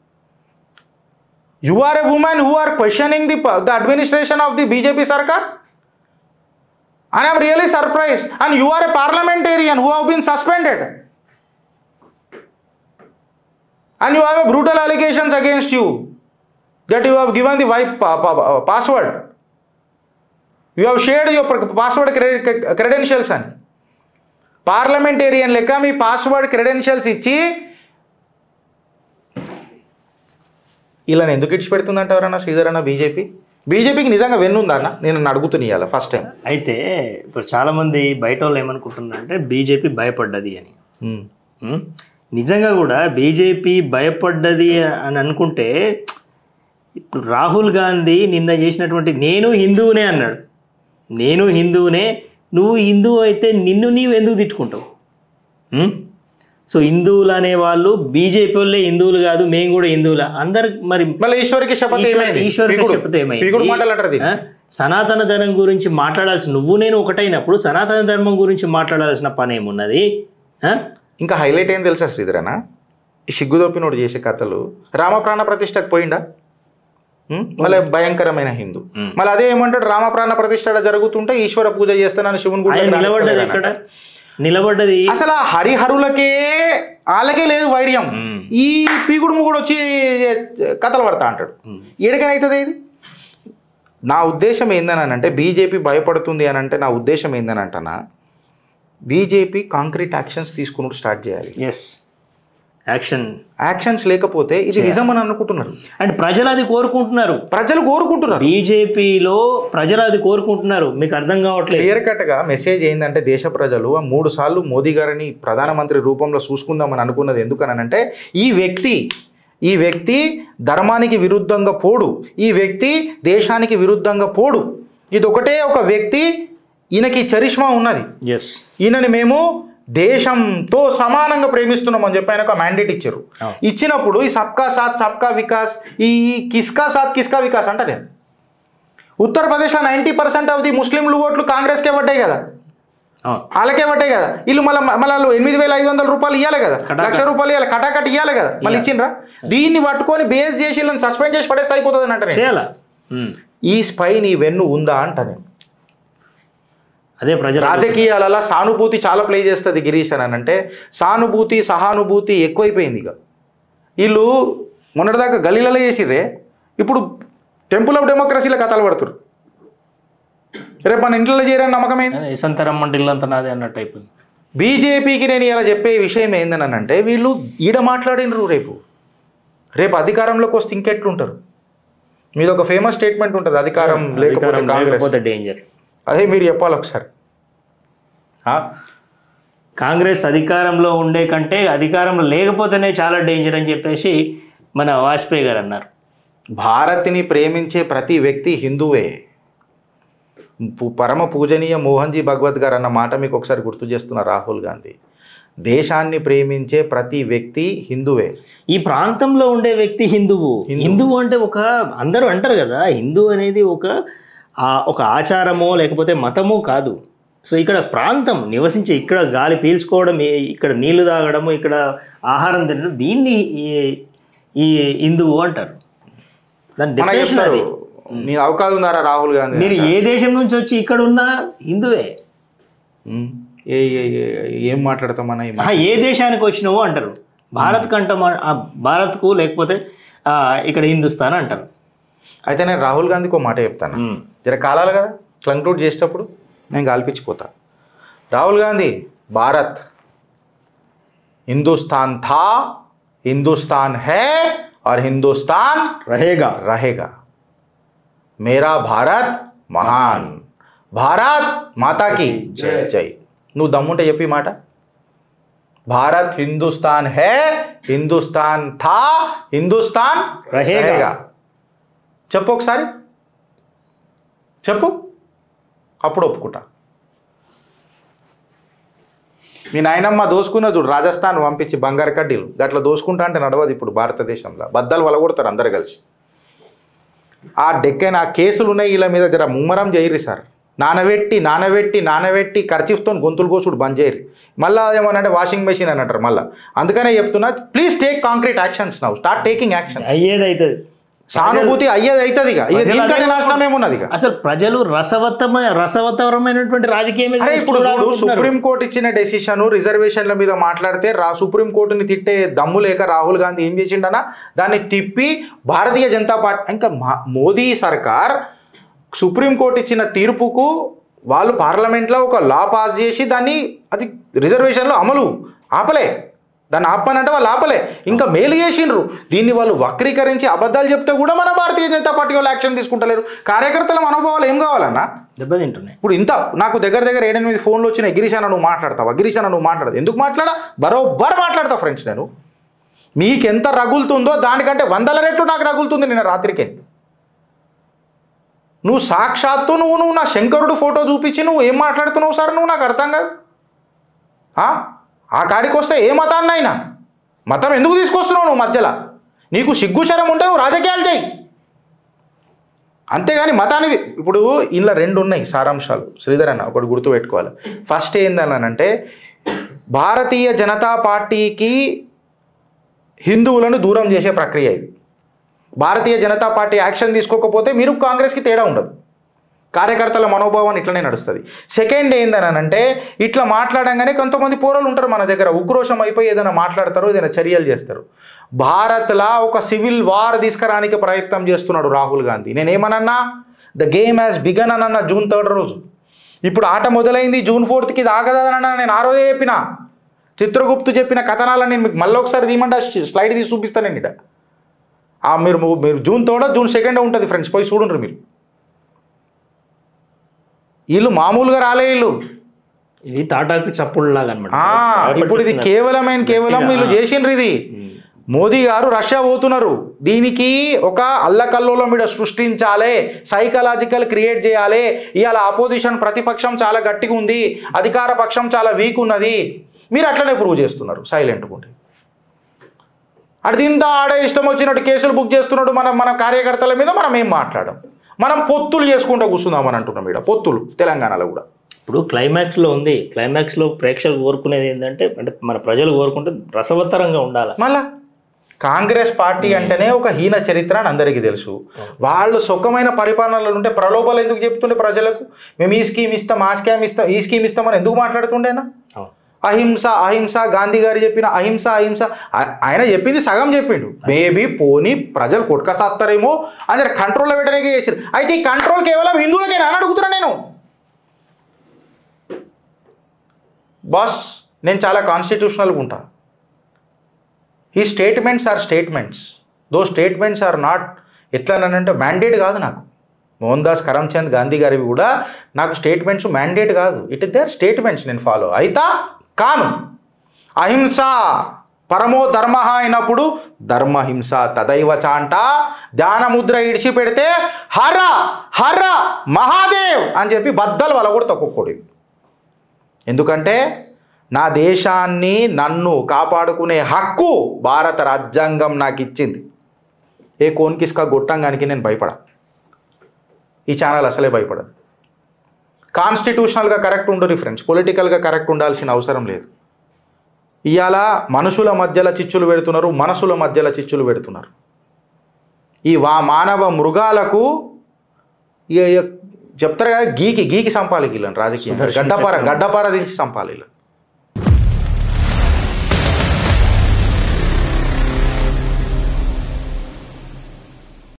you are a woman who are questioning the the administration of the BJP sarkar and I'm really surprise and you are a parliamentarian who have been suspended and you have a brutal allegations against you that you have given the wife pa- pa- pa- password you have shared your pr- password cre- credentials అని పార్లమెంటేరియన్ లెక్క మీ పాస్వర్డ్ క్రెడెన్షియల్స్ ఇచ్చి ఇలా ఎందుకు ఇడిచిపెడుతుందంటారన్న శ్రీధర్ అన్న బీజేపీ బీజేపీకి నిజంగా వెన్నుందా అన్న నేను నన్ను అడుగుతున్నా ఇవాళ ఫస్ట్ టైం అయితే ఇప్పుడు చాలామంది బయట వాళ్ళు ఏమనుకుంటున్నారంటే బీజేపీ భయపడ్డది అని ఉం? నిజంగా కూడా బీజేపీ భయపడ్డది అని అనుకుంటే ఇప్పుడు రాహుల్ గాంధీ నిన్న చేసినటువంటి నేను హిందువునే అన్నాడు నేను హిందువునే నువ్వు హిందువు అయితే నిన్ను నీవు ఎందుకు తిట్టుకుంటావు ఉం? సో హిందువులు అనే వాళ్ళు బీజేపీ వాళ్ళే హిందువులు కాదు మేము కూడా హిందువులా అందరు మరి మళ్ళీ ఈశ్వరికి శపథ ఏమైంది ఈశ్వరుడికి పీకుడు. చెప్తే ఏమైంది? పీకుడు మాటలు అంటారు దీన్ని. ఆ? సనాతన ధర్మం గురించి మాట్లాడాల్సి నువ్వు నేను ఒకటైనప్పుడు సనాతన ధర్మం గురించి మాట్లాడాల్సిన పని ఏమున్నది ఆ? ఇంకా హైలైట్ ఏం తెలుసా శ్రీధరనా ఈ సిగ్గుదొప్పినోడు చేసే కథలు రామప్రాణ ప్రతిష్టకు పోయిండా ఉం? మళ్ళీ భయంకరమైన హిందూ ఉం. మళ్ళీ అదే ఏమంటాడు రామప్రాణ ప్రతిష్ట ఆడ జరుగుతుంటే ఈశ్వర పూజ చేస్తానని శివుని గుడిలోకి ఆయన నిలబడ్డది రానిస్తలేదన్నట. ఎక్కడ నిలబడ్డది అసలు ఆ హరిహరులకే వాళ్ళకే లేదు వైర్యం ఉం. ఈ పీగుడు ముగుడు వచ్చి కథలు పడతా అంటాడు ఉం. ఏడికనైతుంది ఇది నా ఉద్దేశం ఏందని అంటే బీజేపీ భయపడుతుంది అని అంటే నా ఉద్దేశం ఏందని అంటనా బీజేపీ కాంక్రీట్ యాక్షన్స్ తీసుకుని స్టార్ట్ చేయాలి ఎస్ యాక్షన్ యాక్షన్స్ లేకపోతే ఇది నిజం అని అనుకుంటున్నారు అండ్ ప్రజలు అది కోరుకుంటున్నారు ప్రజలు కోరుకుంటున్నారు బీజేపీలో ప్రజలు అది కోరుకుంటున్నారు మీకు అర్థం కావట్లేదు క్లియర్ కట్గా మెసేజ్ ఏంటంటే దేశ ప్రజలు ఆ మూడు సార్లు మోదీ గారిని ప్రధానమంత్రి రూపంలో చూసుకుందామని అనుకున్నది ఎందుకనంటే ఈ వ్యక్తి ఈ వ్యక్తి ధర్మానికి విరుద్ధంగా పోడు ఈ వ్యక్తి దేశానికి విరుద్ధంగా పోడు ఇది ఒకటే ఒక వ్యక్తి ఈయనకి చరిష్మా ఉన్నది ఎస్ ఈయనని మేము దేశంతో సమానంగా ప్రేమిస్తున్నామని చెప్పి ఆయన ఒక మ్యాండేట్ ఇచ్చారు అవును. ఇచ్చినప్పుడు ఈ సబ్కా సాత్ సబ్కా వికాస్ ఈ ఈ కిస్కా సాత్ కిస్కా వికాస్ అంట నేను ఉత్తరప్రదేశ్లో నైంటీ పర్సెంట్ ఆఫ్ ది ముస్లింలు ఓట్లు కాంగ్రెస్కే పడ్డాయి కదా అవును వాళ్ళకే పట్టాయి కదా వీళ్ళు మళ్ళీ మళ్ళీ వాళ్ళు ఎనిమిది వేల ఐదు వందల రూపాయలు ఇవ్వాలి కదా కటాకట్. లక్ష రూపాయలు ఇవ్వాలి కటాకట్ ఇవ్వాలి కదా మళ్ళీ ఇచ్చిండ్రా దీన్ని పట్టుకొని బేస్ చేసి వీళ్ళని సస్పెండ్ చేసి పడేస్తే అయిపోతుంది అని అంటారు చేయాలా ఉమ్. ఈ స్పై నీ వెన్ను ఉందా అంట నేను అదే ప్రజలు రాజకీయాలలో సానుభూతి చాలా ప్లే చేస్తుంది గిరీష్ అని అంటే సానుభూతి సహానుభూతి ఎక్కువైపోయింది ఇక వీళ్ళు మొన్నటిదాకా గలీలలో చేసిర్రే ఇప్పుడు టెంపుల్ ఆఫ్ డెమోక్రసీలో కథలు పడుతురు రేపు మన ఇంట్లో చేరని నమ్మకమైంది ఇసంతరమ్మంటే ఇల్లంతా నాదే అన్నట్టు అయిపోయింది బీజేపీకి నేను ఇలా చెప్పే విషయం ఏందని అంటే వీళ్ళు ఈడ మాట్లాడినరు రేపు రేపు అధికారంలోకి వస్తే ఇంకెట్లుంటారు మీది ఒక ఫేమస్ స్టేట్మెంట్ ఉంటుంది అధికారం లేకపోతే అధికారం కాంగ్రెస్ లేకపోతే డేంజర్ అదే మీరు చెప్పాలి ఒకసారి ఆ? కాంగ్రెస్ అధికారంలో ఉండే కంటే అధికారంలో లేకపోతేనే చాలా డేంజర్ అని చెప్పేసి మన వాజ్పేయి గారు అన్నారు భారత్ని ప్రేమించే ప్రతి వ్యక్తి హిందువే పు- పరమ పూజనీయ మోహన్జీ భగవత్ గారు అన్న మాట మీకు ఒకసారి గుర్తు చేస్తున్న రాహుల్ గాంధీ దేశాన్ని ప్రేమించే ప్రతి వ్యక్తి హిందువే ఈ ప్రాంతంలో ఉండే వ్యక్తి హిందువు హిందువు అంటే ఒక అందరూ అంటారు కదా హిందూ అనేది ఒక ఆ- ఒక ఆచారమో లేకపోతే మతమో కాదు సో ఇక్కడ ప్రాంతం నివసించే ఇక్కడ గాలి పీల్చుకోవడం ఈ- ఇక్కడ నీళ్లు తాగడము ఇక్కడ ఆహారం తినడం దీన్ని ఈ- ఈ హిందువు అంటారు దాని మనకు definition చెప్తారు అది నీ అవకాశం ఉందారా రాహుల్ గాంధీ మీరు ఏ దేశం నుంచి వచ్చి ఇక్కడ ఉన్న హిందువే ఉమ్. ఏ ఏ- ఏ- ఏం మాట్లాడతాం మన ఈ మాట? ఆహా, ఏ దేశానికి వచ్చినావో అంటారు భారత్ కంట భారత్కు లేకపోతే ఆ, ఇక్కడ హిందుస్థాన్ అంటారు అయితే నేను రాహుల్ గాంధీకి ఒక మాట చెప్తాను ఉమ్. జర కాలాలి కదా క్లంక్లూడ్ చేసేటప్పుడు నేను కాల్పించిపోతా రాహుల్ గాంధీ భారత్ హిందుస్థాన్ థా హిందుస్థాన్ है और हिंदुस्तान रहेगा रहेगा मेरा भारत మహాన్ భారత్ మాతాకి జై జై నువ్వు దమ్ముంటే చెప్పి ఈ మాట భారత్ హిందుస్థాన్ హే హిందుస్థాన్ థా హిందుస్థాన్ रहेगा. रहेगा చెప్పు ఒకసారి చెప్పు అప్పుడు ఒప్పుకుంటా మీ నాయనమ్మ దోసుకున్న చూడు రాజస్థాన్ పంపించి బంగారు కడ్డీలు గట్ల దోసుకుంటా అంటే నడవదు ఇప్పుడు భారతదేశంలో బద్దలు వలగొడతారు అందరు కలిసి ఆ డెక్కైన ఆ కేసులు ఉన్నాయి వీళ్ళ మీద జర ముమ్మరం చేయరు సార్ నానబెట్టి నానబెట్టి నానబెట్టి ఖర్చిఫ్తో గొంతులు కోసుడు బంద్ చేయరు మళ్ళీ అదేమనంటే వాషింగ్ మెషిన్ అని అంటారు మళ్ళీ అందుకనే చెప్తున్నా please take concrete actions now start taking action అయ్యేది అవుతుంది సానుభూతి అయ్యేది అవుతుంది ఇక ఇక ప్రజలు దీనికంటే అదే నష్టం ఏమున్నది ఇక అసలు ప్రజలు రసవత్తమైన రసవత్తరమైనటువంటి రాజకీయమే అరే ఇప్పుడు చూడు చూడాలనుకుంటున్నారు. సుప్రీం కోర్టు ఇచ్చిన డెసిషన్ రిజర్వేషన్ల మీద మాట్లాడితే రా సుప్రీం కోర్టుని తిట్టే దమ్ము లేక రాహుల్ గాంధీ ఏం చేసిండనా దాన్ని తిప్పి భారతీయ జనతా పార్టీ ఇంకా మా- మోదీ సర్కార్ సుప్రీం కోర్టు ఇచ్చిన తీర్పుకు వాళ్ళు పార్లమెంట్లో ఒక లా పాస్ చేసి దాన్ని అది రిజర్వేషన్లో అమలు ఆపలే దాన్ని ఆపనంటే వాళ్ళు ఆపలే ఇంకా మేలు చేసిండ్రు దీన్ని వాళ్ళు వక్రీకరించి అబద్ధాలు చెప్తే కూడా మన భారతీయ జనతా పార్టీ వాళ్ళు యాక్షన్ తీసుకుంటలేరు కార్యకర్తల మనోభావాలు ఏం కావాలన్నా దెబ్బతింటున్నాయి ఇప్పుడు ఇంత నాకు దగ్గర దగ్గర ఏడెనిమిది ఫోన్లు వచ్చినాయి గిరీశాన నువ్వు మాట్లాడతావా గిరీశాన నువ్వు మాట్లాడదు ఎందుకు మాట్లాడా బరోబ్బర్ మాట్లాడతా ఫ్రెండ్స్ నేను మీకు ఎంత రగులుతుందో దానికంటే వందల రెట్లు నాకు రగులుతుంది నిన్న రాత్రికి నువ్వు సాక్షాత్తు నువ్వు నువ్వు నా శంకరుడు ఫోటో చూపించి నువ్వు ఏం మాట్లాడుతున్నావు సార్ నువ్వు నాకు అర్థం కాదు ఆ? ఆ కాడికి వస్తే ఏ మతాన్ని అయినా మతం ఎందుకు తీసుకొస్తున్నావు నువ్వు మధ్యలో నీకు సిగ్గుశరం ఉంటే నువ్వు రాజకీయాలు చేయి అంతేగాని మతానికి ఇప్పుడు ఇలా రెండు ఉన్నాయి సారాంశాలు శ్రీధర్ అన్న ఒకటి గుర్తుపెట్టుకోవాలి ఫస్ట్ ఏందని అంటే భారతీయ జనతా పార్టీకి హిందువులను దూరం చేసే ప్రక్రియ ఇది భారతీయ జనతా పార్టీ యాక్షన్ తీసుకోకపోతే మీరు కాంగ్రెస్కి తేడా ఉండదు కార్యకర్తల మనోభావం ఇట్లనే నడుస్తుంది సెకండ్ ఏందని అంటే ఇట్లా మాట్లాడంగానే కొంతమంది పోరలు ఉంటారు మన దగ్గర ఉక్రోషం అయిపోయి ఏదైనా మాట్లాడతారు ఏదైనా చర్యలు చేస్తారు భారత్లా ఒక సివిల్ వార్ తీసుకురానికి ప్రయత్నం చేస్తున్నాడు రాహుల్ గాంధీ నేనేమనన్నా ద గేమ్ హ్యాస్ బిగన్ అని అన్న జూన్ థర్డ్ రోజు ఇప్పుడు ఆట మొదలైంది జూన్ ఫోర్త్కి ఇది ఆగదనన్నా నేను ఆ రోజే చెప్పిన చిత్రగుప్తు చెప్పిన కథనాలను నేను మీకు మళ్ళీ ఒకసారి తీయమంటే స్లైడ్ తీసి చూపిస్తాను నేను ఇట ఆ మీరు మీరు జూన్ థర్డ్ జూన్ సెకండ్ ఉంటుంది ఫ్రెండ్స్ పోయి చూడండి మీరు వీళ్ళు మామూలుగా రాలే వీళ్ళు ఇది తాటాకు చప్పుడు లాగా అనమాట ఆ, ఇప్పుడు ఇది కేవలమైన కేవలం వీళ్ళు చేసిండ్రు ఇది మోదీ గారు రష్యా పోతున్నారు దీనికి ఒక అల్లకల్లోలం మీద సృష్టించాలి సైకలాజికల్ క్రియేట్ చేయాలి ఇవాళ ఆపోజిషన్ ప్రతిపక్షం చాలా గట్టిగా ఉంది అధికార పక్షం చాలా వీక్ ఉన్నది మీరు అట్లనే ప్రూవ్ చేస్తున్నారు సైలెంట్గా ఉండి అడిదింత ఆడే ఇష్టం వచ్చినట్టు కేసులు బుక్ చేస్తున్నాడు మనం మన కార్యకర్తల మీద మనం ఏం మాట్లాడం మనం పొత్తులు చేసుకుంటూ కూర్చుందామని అంటున్నాం ఇక్కడ పొత్తులు తెలంగాణలో కూడా ఇప్పుడు క్లైమాక్స్లో ఉంది క్లైమాక్స్లో ప్రేక్షకులు కోరుకునేది ఏంటంటే అంటే మన ప్రజలు కోరుకుంటే రసవత్తరంగా ఉండాలి మళ్ళా కాంగ్రెస్ పార్టీ అంటేనే ఒక హీన చరిత్ర అని అందరికీ తెలుసు వాళ్ళు సుఖమైన పరిపాలనలు ఉంటే ప్రలోభాలు ఎందుకు చెప్తుండే ప్రజలకు మేము ఈ స్కీమ్ ఇస్తాం ఆ స్కీమ్ ఇస్తాం ఈ స్కీమ్ ఇస్తామని ఎందుకు మాట్లాడుతుండేనా అవును అహింస అహింస గాంధీ గారు చెప్పిన అహింస అహింస ఆ- ఆయన చెప్పింది సగం చెప్పిండు మేబీ పోని ప్రజలు కొట్టుకసాస్తారేమో అని కంట్రోల్లో పెట్టడానికి చేసారు అయితే ఈ కంట్రోల్ కేవలం హిందువులకేనా అని అడుగుతున్నా నేను బాస్ నేను చాలా కాన్స్టిట్యూషనల్గా ఉంటా ఈ statements are statements though statements are not ఎట్లానంటే మ్యాండేట్ కాదు నాకు మోహన్ దాస్ కరమ్చంద్ గాంధీ గారివి కూడా నాకు స్టేట్మెంట్స్ మ్యాండేట్ కాదు ఇట్ ఇస్ దేర్ స్టేట్మెంట్స్ నేను ఫాలో అయితా కాను అహింస పరమో ధర్మ అయినప్పుడు ధర్మహింస తదైవ చాంట ధ్యానముద్ర ఇడిచి పెడితే హర హర మహాదేవ్ అని చెప్పి బద్దలు వలగొడతా ఒక్కొక్కడు ఎందుకంటే నా దేశాన్ని నన్ను కాపాడుకునే హక్కు భారత రాజ్యాంగం నాకు ఇచ్చింది ఏ కోన్కిస్కా గొట్టంగానికి నేను భయపడా ఈ ఛానల్ అసలే భయపడదు కాన్స్టిట్యూషనల్గా కరెక్ట్ ఉండరు ఫ్రెండ్స్ పొలిటికల్గా కరెక్ట్ ఉండాల్సిన అవసరం లేదు ఇవాళ మనుషుల మధ్యలో చిచ్చులు పెడుతున్నారు మనసుల మధ్యలో చిచ్చులు పెడుతున్నారు ఈ వా మానవ మృగాలకు ఇక- ఇక చెప్తారు కదా గీకి గీకి సంపాలి వీళ్ళని రాజకీయం గడ్డపార గడ్డపార దించి సంపాలి వీళ్ళని